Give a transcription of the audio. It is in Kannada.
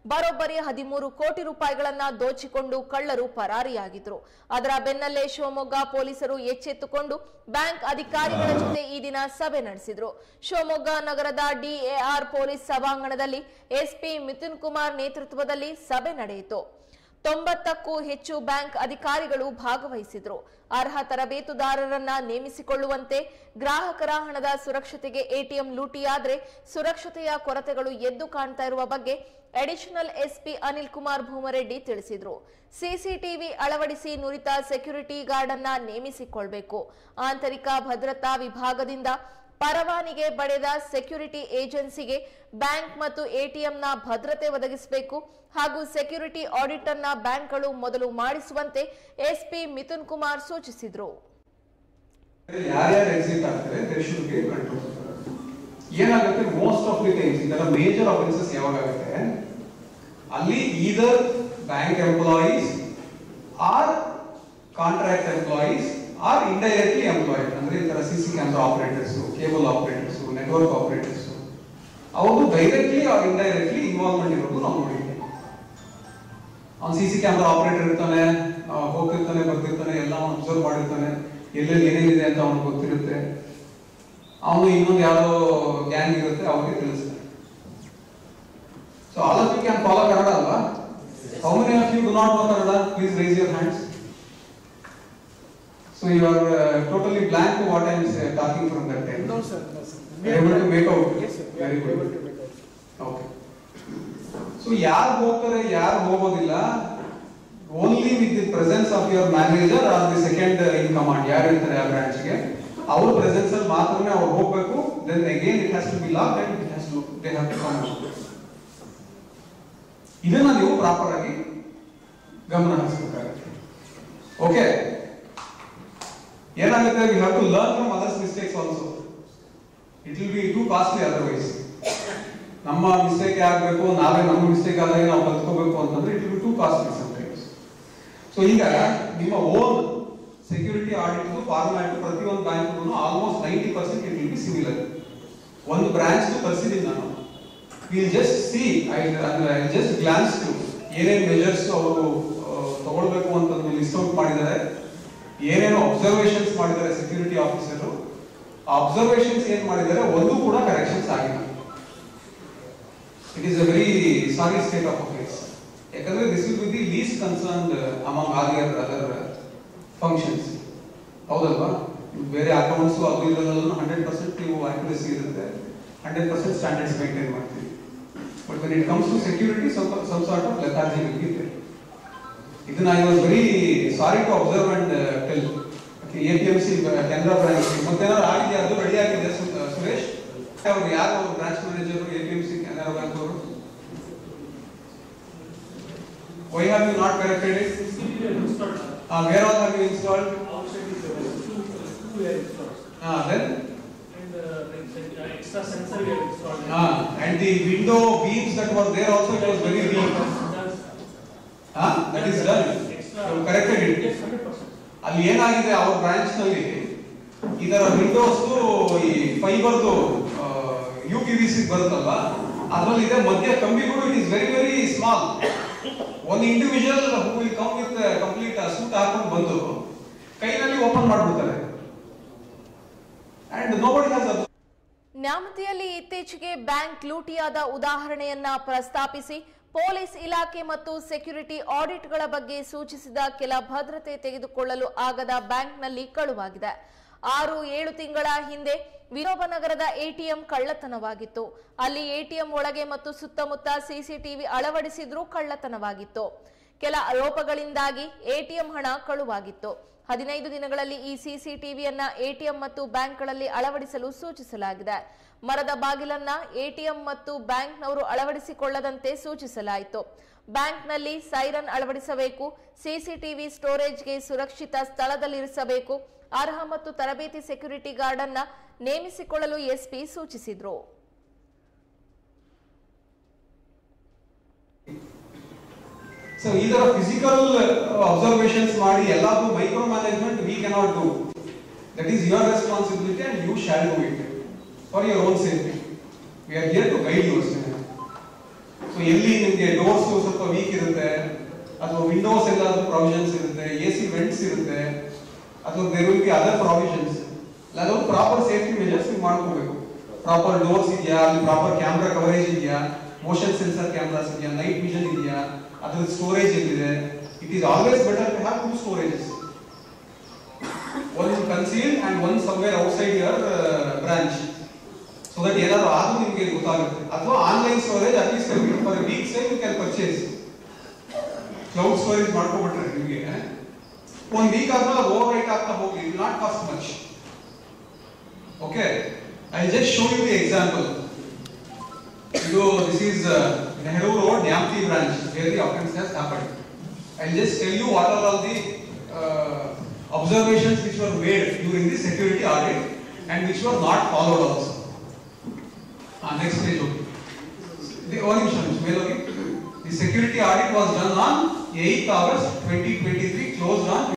ಬರೋಬ್ಬರಿ ಹದಿಮೂರು ಕೋಟಿ ರೂಪಾಯಿಗಳನ್ನ ದೋಚಿಕೊಂಡು ಕಳ್ಳರು ಪರಾರಿಯಾಗಿದ್ರು ಅದರ ಬೆನ್ನಲ್ಲೇ ಶಿವಮೊಗ್ಗ ಪೊಲೀಸರು ಎಚ್ಚೆತ್ತುಕೊಂಡು ಬ್ಯಾಂಕ್ ಅಧಿಕಾರಿಗಳ ಜೊತೆ ಈ ದಿನ ಸಭೆ ನಡೆಸಿದ್ರು ಶಿವಮೊಗ್ಗ ನಗರದ ಡಿಎಆರ್ ಪೊಲೀಸ್ ಸಭಾಂಗಣದಲ್ಲಿ ಎಸ್ಪಿ ಮಿಥುನ್ ಕುಮಾರ್ ನೇತೃತ್ವದಲ್ಲಿ ಸಭೆ ನಡೆಯಿತು ತೊಂಬತ್ತಕ್ಕೂ ಹೆಚ್ಚು ಬ್ಯಾಂಕ್ ಅಧಿಕಾರಿಗಳು ಭಾಗವಹಿಸಿದ್ರು ಅರ್ಹ ತರಬೇತುದಾರರನ್ನ ನೇಮಿಸಿಕೊಳ್ಳುವಂತೆ ಗ್ರಾಹಕರ ಹಣದ ಸುರಕ್ಷತೆಗೆ ಎಟಿಎಂ ಲೂಟಿಯಾದ್ರೆ ಸುರಕ್ಷತೆಯ ಕೊರತೆಗಳು ಎದ್ದು ಕಾಣ್ತಾ ಇರುವ ಬಗ್ಗೆ ಅಡಿಷನಲ್ ಎಸ್ಪಿ ಅನಿಲ್ ಕುಮಾರ್ ಭೂಮರೆಡ್ಡಿ ತಿಳಿಸಿದ್ರು ಸಿಸಿಟಿವಿ ಅಳವಡಿಸಿ ನುರಿತ ಸೆಕ್ಯೂರಿಟಿ ಗಾರ್ಡ್ ಅನ್ನ ನೇಮಿಸಿಕೊಳ್ಬೇಕು ಆಂತರಿಕ ಭದ್ರತಾ ವಿಭಾಗದಿಂದ ಪರವಾನಿಗೆ ಪಡೆದ ಸೆಕ್ಯೂರಿಟಿ ಏಜೆನ್ಸಿಗೆ ಬ್ಯಾಂಕ್ ಮತ್ತು ಎಟಿಎಂನ ಭದ್ರತೆ ಒದಗಿಸಬೇಕು ಹಾಗೂ ಸೆಕ್ಯೂರಿಟಿ ಆಡಿಟ್ ಅನ್ನ ಬ್ಯಾಂಕ್ಗಳು ಮೊದಲು ಮಾಡಿಸುವಂತೆ ಎಸ್ಪಿ ಮಿಥುನ್ ಕುಮಾರ್ ಸೂಚಿಸಿದ್ರು ಯಾರ್ಯಾರು ಎಕ್ಸಿಟ್ ಆಗ್ತಾರೆ ದೇರ್ ಶುಡ್ ಬಿ ಕಂಟ್ರೋಲ್ ಏನಾಗುತ್ತೆ ಮೋಸ್ಟ್ ಆಫ್ ದಿ ಟೈಮ್ಸ್ ಇದರ ಮೇಜರ್ ಆಫೆನ್ಸಸ್ ಯಾವಾಗ ಆಗುತ್ತೆ ಅಲ್ಲಿ either bank employees or contract employees or indirectly employed ಅಂದ್ರೆ ಈ ತರ C C camera operators cable operators network operators ಅವರು ಡೈರೆಕ್ಟ್ಲಿ ಆರ್ ಇಂಡೈರೆಕ್ಟ್ಲಿ ಇನ್ವಾಲ್ವ್ಮೆಂಟ್ ಇರೋದು ನಾವು ನೋಡಿದ್ದೀವಿ ಅವ್ನು ಸಿ ಸಿ ಕ್ಯಾಮ್ರಾ ಆಪರೇಟರ್ ಇರ್ತಾನೆ ಆ, ಹೋಗ್ತಿರ್ತಾನೆ ಬರ್ತಿರ್ತಾನೆ ಎಲ್ಲ ಅವ್ನು ಅಬ್ಸರ್ವ್ ಮಾಡಿರ್ತಾನೆ ಎಲ್ಲೆಲ್ಲಿ ಏನೇನಿದೆ ಅಂತ ಅವ್ನಿಗೆ ಗೊತ್ತಿರುತ್ತೆ ಅವನು ಇನ್ನೊಂದು ಯಾವ್ದೋ ಗ್ಯಾಂಗ್ ಇರುತ್ತೆ ಅವ್ರಿಗೆ ತಿಳಿಸ್ತಾನೆ so all of you can follow Kannada ಅಲ್ವಾ how many of you do not know Kannada please raise your hands so you are totally blank what I am talking from that time No, sir. No, sir. Able to make out? Yes, sir. We are Very good. able to make out. Okay so ಯಾರು ಹೋಗ್ತಾರೆ ಯಾರು ಹೋಗೋದಿಲ್ಲ only with the presence of your manager or the second in command ಯಾರು ಇರ್ತಾರೆ ಆ ಬ್ರಾಂಚ್ಗೆ ಅವ್ರ ಪ್ರೆಸೆನ್ಸ್ ಅಲ್ಲಿ ಮಾತ್ರನೇ ಅವ್ರು ಹೋಗ್ಬೇಕು then again it has to be lock and it has to they have to come ಇದನ್ನ ನೀವು ಪ್ರಾಪರ್ ಆಗಿ ಗಮನ ಹರಿಸಬೇಕಾಗುತ್ತೆ ಓಕೆ ಏನಾಗುತ್ತೆ we have to learn from others mistakes also it will be too costly otherwise ನಮ್ಮ ಮಿಸ್ಟೇಕ್ ಆಗಬೇಕು ನಾವೇ ನಮ್ಮ ಮಿಸ್ಟೇಕ್ ಆದಾಗ ನಾವು ಕಲ್ತ್ಕೋಬೇಕು ಅಂತಂದ್ರೆ it will too costly sometimes so ಈಗ ನಿಮ್ಮ ಓನ್ ಸೆಕ್ಯೂರಿಟಿ ಆಡಿಟ್ ಫಾರ್ಮ್ಯಾಟ್ ಪ್ರತಿಯೊಂದು bank almost ninety percent it will B similar ಒಂದು ಬ್ರಾಂಚ್ ತರಿಸಿದ್ದೀನಿ ನಾನು will just see I just glance to ಏನೇನು ಮೆಜರ್ಸ್ ಅವರು ತಗೊಳ್ಬೇಕು ಅಂತ ಲಿಸ್ಟ್ ಔಟ್ ಮಾಡಿದ್ದಾರೆ ಏನೇನು ಅಬ್ಸರ್ವೇಷನ್ಸ್ ಮಾಡಿದ್ದಾರೆ ಸೆಕ್ಯೂರಿಟಿ ಆಫೀಸರ್ ಆ ಅಬ್ಸರ್ವೇಷನ್ಸ್ ಏನ್ ಮಾಡಿದ್ದಾರೆ ಒಂದು ಕೂಡ ಕರೆಕ್ಷನ್ಸ್ ಆಗಿಲ್ಲ it is a very sorry state of affairs ಯಾಕಂದ್ರೆ this will be the least concern among all your other functions ಹೌದಲ್ವಾ ಬೇರೆ ಅಕೌಂಟ್ಸ್ ಅದು ಇದರಲ್ಲೂ ಹಂಡ್ರೆಡ್ ಪರ್ಸೆಂಟ್ ನೀವು ಆಕ್ಯುರಸಿ ಇರುತ್ತೆ ಹಂಡ್ರೆಡ್ ಪರ್ಸೆಂಟ್ ಸ್ಟ್ಯಾಂಡರ್ಡ್ಸ್ ಮೇಂಟೈನ್ ಮಾಡ್ತೀವಿ but when it comes to security ಸ್ವಲ್ಪ some sort of lethargy will be there ಇದನ್ನ I was very sorry to observe and tell A P M C Canara branch ಮತ್ತೇನಾದ್ರು ಆಗಿದೆಯಾ ಅದು ರೆಡಿ ಆಗಿದೆ ಸು- ಸುರೇಶ್ ಅವರು ಯಾರು ಅವರು branch manager A P M C Canara bank ಅವರು why have you not corrected it where all have you installed Outside is uh, two, two we are installed. Then And uh, like, uh, extra sensor we have installed. And the window beams that was there also it was very weak that is done you corrected it Yes, hundred percent. ಅಲ್ಲಿ ಏನಾಗಿದೆ ಅವ್ರ ಬ್ರಾಂಚ್ ನಲ್ಲಿ ಇದರ ವಿಂಡೋಸ್ ಈ ಫೈಬರ್ದು ಯು ಪಿ ವಿ ಸಿ ಬರುತ್ತಲ್ವಾ ಅದ್ರಲ್ಲಿ ಇದೆ ಮಧ್ಯ ಕಂಬಿಗಳು it is very very small ಒಂದು individual who will come with complete suit ಹಾಕೊಂಡು ಬಂದು ಕೈನಲ್ಲಿ ಓಪನ್ ಮಾಡ್ಬಿಡ್ತಾರೆ ಅಂಡ್ ನೋಬಡಿ ಹ್ಯಾಸ್ ನ್ಯಾಮತಿಯಲ್ಲಿ ಇತ್ತೀಚೆಗೆ ಬ್ಯಾಂಕ್ ಲೂಟಿಯಾದ ಉದಾಹರಣೆಯನ್ನ ಪ್ರಸ್ತಾಪಿಸಿ ಪೊಲೀಸ್ ಇಲಾಖೆ ಮತ್ತು ಸೆಕ್ಯೂರಿಟಿ ಆಡಿಟ್ಗಳ ಬಗ್ಗೆ ಸೂಚಿಸಿದ ಕೆಲ ಭದ್ರತೆ ತೆಗೆದುಕೊಳ್ಳಲು ಆಗದ ಬ್ಯಾಂಕ್ನಲ್ಲಿ ಕಳುವಾಗಿದೆ ಆರು ಏಳು ತಿಂಗಳ ಹಿಂದೆ ವಿನೋಬನಗರದ ಎಟಿಎಂ ಕಳ್ಳತನವಾಗಿತ್ತು ಅಲ್ಲಿ ಎಟಿಎಂ ಒಳಗೆ ಮತ್ತು ಸುತ್ತಮುತ್ತ ಸಿಸಿಟಿವಿ ಅಳವಡಿಸಿದ್ರೂ ಕಳ್ಳತನವಾಗಿತ್ತು ಕೆಲ ಆರೋಪಗಳಿಂದಾಗಿ ಎಟಿಎಂ ಹಣ ಕಳುವಾಗಿತ್ತು ಹದಿನೈದು ದಿನಗಳಲ್ಲಿ ಈ ಸಿಸಿಟಿವಿಯನ್ನ ಎಟಿಎಂ ಮತ್ತು ಬ್ಯಾಂಕ್ಗಳಲ್ಲಿ ಅಳವಡಿಸಲು ಸೂಚಿಸಲಾಗಿದೆ ಮರದ ಬಾಗಿಲನ್ನ ಎಟಿಎಂ ಮತ್ತು ಬ್ಯಾಂಕ್ನವರು ಅಳವಡಿಸಿಕೊಳ್ಳದಂತೆ ಸೂಚಿಸಲಾಯಿತು ಬ್ಯಾಂಕ್ನಲ್ಲಿ ಸೈರನ್ ಅಳವಡಿಸಬೇಕು ಸಿಸಿಟಿವಿ ಸ್ಟೋರೇಜ್ಗೆ ಸುರಕ್ಷಿತ ಸ್ಥಳದಲ್ಲಿರಿಸಬೇಕು ಅರ್ಹ ಮತ್ತು ತರಬೇತಿ ಸೆಕ್ಯೂರಿಟಿ ಗಾರ್ಡ್ ಅನ್ನ ನೇಮಿಸಿಕೊಳ್ಳಲು ಎಸ್ಪಿ ಸೂಚಿಸಿದ್ರು ಸೊ ಈ ತರ ಫಿಸಿಕಲ್ ಅಬ್ಸರ್ವೇಷನ್ಸ್ ಮಾಡಿ ಎಲ್ಲಾದ್ರೂ micro management we cannot do that is your responsibility and you shall do it for your own safety we are here to guide you ಅಷ್ಟೇ ಸೊ ಎಲ್ಲಿ ನಿಮ್ಗೆ ಡೋರ್ಸ್ ಸ್ವಲ್ಪ ವೀಕ್ ಇರುತ್ತೆ ಅಥವಾ ವಿಂಡೋಸ್ ಎಲ್ಲಾದ್ರೂ ಪ್ರಾವಿಷನ್ಸ್ ಇರುತ್ತೆ ಎ ಸಿ ವೆಂಟ್ಸ್ ಇರುತ್ತೆ ಅಥವಾ there will be other provisions ಅದು ಪ್ರಾಪರ್ ಸೇಫ್ಟಿ ಮೆಜರ್ಸ್ ನೀವು ಮಾಡ್ಕೋಬೇಕು ಪ್ರಾಪರ್ ಡೋರ್ಸ್ ಇದೆಯಾ ಅಲ್ಲಿ ಪ್ರಾಪರ್ ಕ್ಯಾಮ್ರಾ ಕವರೇಜ್ ಇದೆಯಾ ಮೋಷನ್ ಸೆನ್ಸರ್ ಕ್ಯಾಮ್ರಾಸ್ ಇದೆಯಾ ನೈಟ್ ವಿಷನ್ ಇದೆಯಾ ಅದ್ರ ಸ್ಟೋರೇಜ್ ಎಲ್ಲಿದೆ it is always better to have two storages one concealed and one somewhere outside your uh, branch so that ಏನಾದ್ರು ಆದ್ರೂ ನಿಮಗೆ ಗೊತ್ತಾಗುತ್ತೆ ಅಥವಾ online storage at least for week say you can purchase cloud storage ಮಾಡ್ಕೊಬಿಟ್ರೆ ನಿಮಗೆ ಒಂದ್ ವೀಕ್ ಆದ್ಮೇಲೆ ಅದು ಓವರ್ ರೈಟ್ ಆಗ್ತಾ ಹೋಗಿ it not cost much okay I just show you the example ಇದು this is Nehru road Nyamti branch where the offence has happened I'll just tell you what are all the uh, observations which were made during the security audit and which were not followed also. Uh, next page. Okay. The one instance, mail okay. The security audit was done on 8th August 2023, closed on